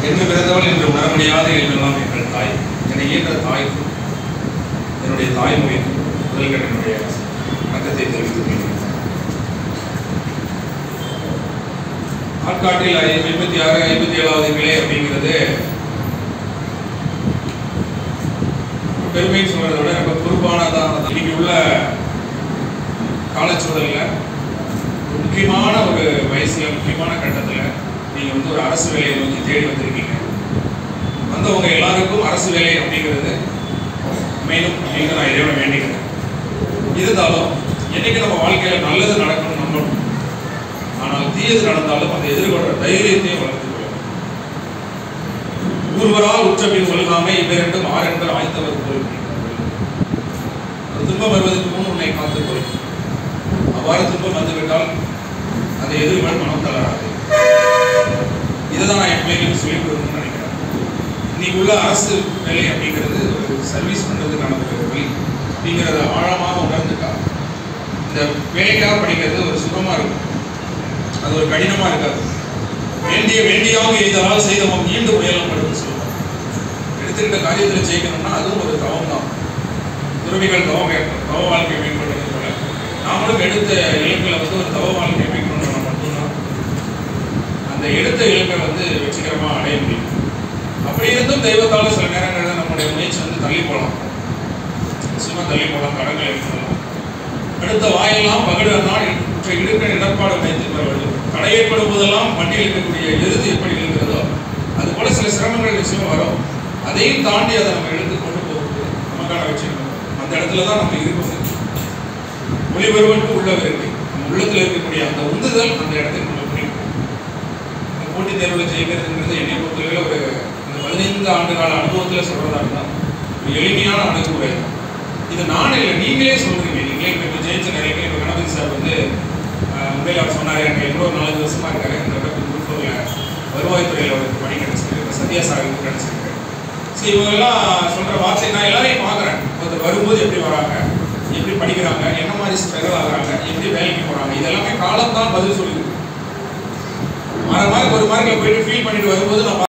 என்று பிறந்தவள் என்று உணர முடியாத எல்லாம் எங்கள் தாய் என்னை ஈன்ற தாய்க்கும் என்னுடைய தாய்மொழிக்கும் முதல்கள் என்னுடைய வணக்கத்தை தெரிவித்துக் கொள்கிறேன் ஆட்காட்டில் ஐ- ஐம்பத்தி ஆறு ஐம்பத்தி ஏழாவது கிளை அப்படிங்கிறது பெருமைன்னு சொல்றதை விட ரொம்ப பொறுப்பானதான் இன்னைக்கு உள்ள காலச்சூழல்ல ஒரு முக்கியமான ஒரு வயசுல முக்கியமான கட்டத்துல நீங்க வந்து ஒரு அரசு வேலையை நோக்கி தேடி வந்திருக்கீங்க வந்தவங்க எல்லாருக்கும் அரசு வேலை அப்படிங்கிறது மேலும் அப்படின்னு நான் இறைவனை வேண்டிக்கிறேன் இருந்தாலும் என்னைக்கு நம்ம வாழ்க்கையில நல்லது நடக்கணும் நம்பணும் ஆனால் தீயது நடந்தாலும் அதை எதிர்கொள்ற தைரியத்தையும் வளர்த்துக் கொள்ளணும் ஒருவரால் உற்றபின் ஒழுகாமை இவ்விரண்டும் ஆறு என்பர் ஆய்ந்தவர் போல் ஒரு துன்பம் வருவதற்கு முன் உன்னை காத்துக் கொள் அவ்வாறு துன்பம் வந்துவிட்டால் அதை எதிர்கொள் மனம் தளராது இதுதான் நான் என் பிள்ளைங்களுக்கு சொல்லிக் கொடுக்கணும்னு நினைக்கிறேன் இன்னைக்கு உள்ள அரசு வேலை அப்படிங்கிறது ஒரு சர்வீஸ் பண்றதுக்கான ஒரு வழி அப்படிங்கிறத ஆழமாக உணர்ந்துட்டா இந்த வேலைக்காக படிக்கிறது ஒரு சுகமா இருக்கும் அது ஒரு கடினமா இருக்காது வேண்டிய வேண்டியாக எய்தலால் செய்தவன் ஈண்டு முயலம் படுத்து சொல்லுவாங்க எடுத்துக்கிட்ட காரியத்தில் ஜெயிக்கணும்னா அதுவும் ஒரு தவம் தான் துறவிகள் தவம் மேற்கொள் தவ வாழ்க்கை மேற்கொள்வது போல நாமளும் எடுத்த இலக்கில் வந்து ஒரு தவ வாழ்க்கை மேற்கொள்ளணும்னா மட்டும்தான் அந்த எடுத்த இலக்கை வந்து வெற்றிகரமா அடைய முடியும் அப்படி இருந்தும் தெய்வத்தால சில நேரங்களில் நம்முடைய முயற்சி வந்து தள்ளி போகலாம் நிச்சயமா தள்ளி போகலாம் கடன்கள் ஏற்படலாம் அடுத்த வாயெல்லாம் பகடனால் குற்ற இடுக்க இடர்பாடு வைத்து வருவது தடை ஏற்படும் போதெல்லாம் வண்டியில் இருக்கக்கூடிய எருது எப்படி இருக்கிறதோ அது போல சில சிரமங்கள் நிச்சயமா வரும் அதையும் தாண்டி அதை நம்ம எடுத்து கொண்டு போகுது நமக்கான வெற்றி இருக்கும். அந்த இடத்துல தான் நம்ம இருக்கோம் ஒளிபெறுவனுக்கு உள்ள இருக்கு நம்ம உள்ளத்துல இருக்கக்கூடிய அந்த உந்துதல் அந்த இடத்துக்கு நம்ம பிடிக்கும் இந்த போட்டித் தேர்வில் ஜெயிக்கிறதுங்கிறது என்னை பொறுத்தவரையில ஒரு இந்த பதினைந்து ஆண்டு கால அனுபவத்தில் சொல்றதா இருந்தால் ஒரு எளிமையான அணுகுமுறை இது நான் இல்லை நீங்களே சொல்றீங்க நீங்களே இப்போ இப்போ ஜெயிச்ச நிறைய பேர் இப்போ கணபதி சார் வந்து முறையில் அவர் சொன்னார் எனக்கு எவ்வளோ நாலு வருஷமா இருக்காரு இந்த குரூப் ஃபோரில் வருவாய்த்துறையில் அவருக்கு பணி கிடைச்சிருக்கு இப்போ சத்யா சாருக்கு கிடைச்சிருக்கு ஸோ இவங்கெல்லாம் சொல்கிற வார்த்தை நான் எல்லாரையும் பார்க்குறேன் ஒருத்தர் வரும்போது எப்படி வராங்க எப்படி படிக்கிறாங்க என்ன மாதிரி ஸ்ட்ரகிள் ஆகுறாங்க எப்படி வேலைக்கு போகிறாங்க இதெல்லாமே காலம் தான் பதில் சொல்லுது அரை மார்க் ஒரு மார்க்கில் போயிட்டு ஃபீல் பண்ணிட்டு வரும்போது நான்